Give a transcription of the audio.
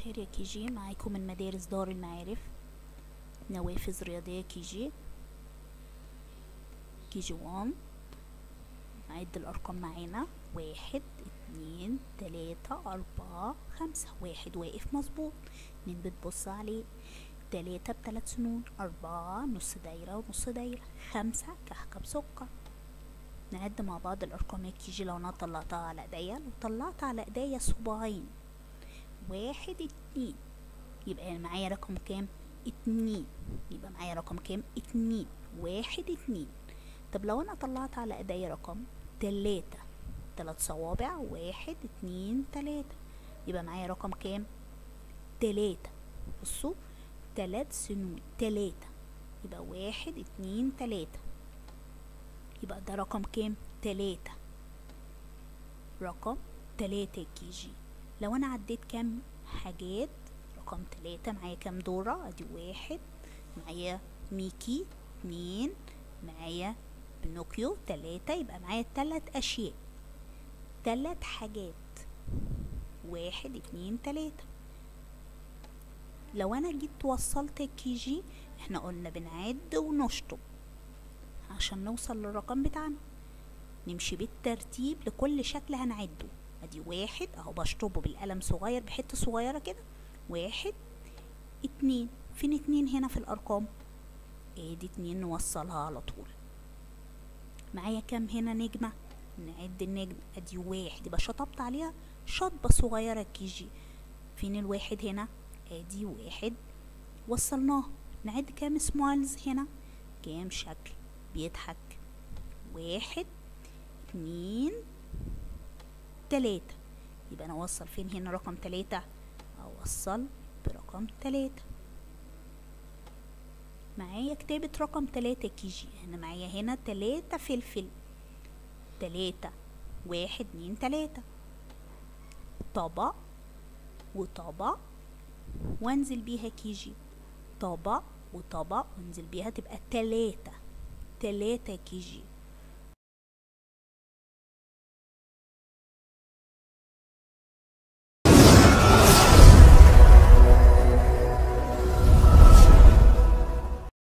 الخير يا كي جي معاكم من مدارس دار المعارف نوافذ رياضية كي جي كي جي وان نعد الأرقام معانا واحد اتنين تلاتة أربعة خمسة واحد واقف مظبوط اتنين بتبص عليه تلاتة بتلات سنون أربعة نص دايرة ونص دايرة خمسة كحكة بسكر نعد مع بعض الأرقام يا كي جي لو أنا طلعتها على إيديا لو طلعت على إيديا صباعين واحد اتنين يبقى معايا رقم كام اتنين يبقى معايا رقم كام اتنين واحد اتنين طب لو انا طلعت على ايديا رقم تلاتة تلات صوابع واحد اتنين تلاتة يبقى معايا رقم كام تلاتة بصوا تلات سنون تلاتة يبقى واحد اتنين تلاتة يبقى ده رقم كام تلاتة رقم تلاتة كي جي لو انا عديت كام حاجات رقم تلاتة معايا كام دورة ادي واحد معايا ميكي اتنين معايا بنوكيو تلاتة يبقى معايا تلات اشياء تلات حاجات واحد اتنين تلاتة لو انا جيت وصلت الكي جي احنا قلنا بنعد ونشطب عشان نوصل للرقم بتاعنا نمشي بالترتيب لكل شكل هنعده ادي واحد اهو بشطبه بالقلم صغير بحته صغيره كده واحد اتنين فين اتنين هنا في الارقام ادي اتنين نوصلها على طول معايا كام هنا نجمه نعد النجم ادي واحد يبقى شطبت عليها شطبه صغيره كي جي فين الواحد هنا ادي واحد وصلناه نعد كام سمايلز هنا كام شكل بيضحك واحد اتنين تلاتة يبقى أنا أوصل فين هنا رقم تلاتة أوصل برقم تلاتة معايا كتابة رقم تلاتة كي جي أنا معايا هنا تلاتة فلفل تلاتة واحد اتنين تلاتة طبق وطبق وانزل بيها كي جي طبق وطبق وانزل بيها تبقى تلاتة تلاتة كي جي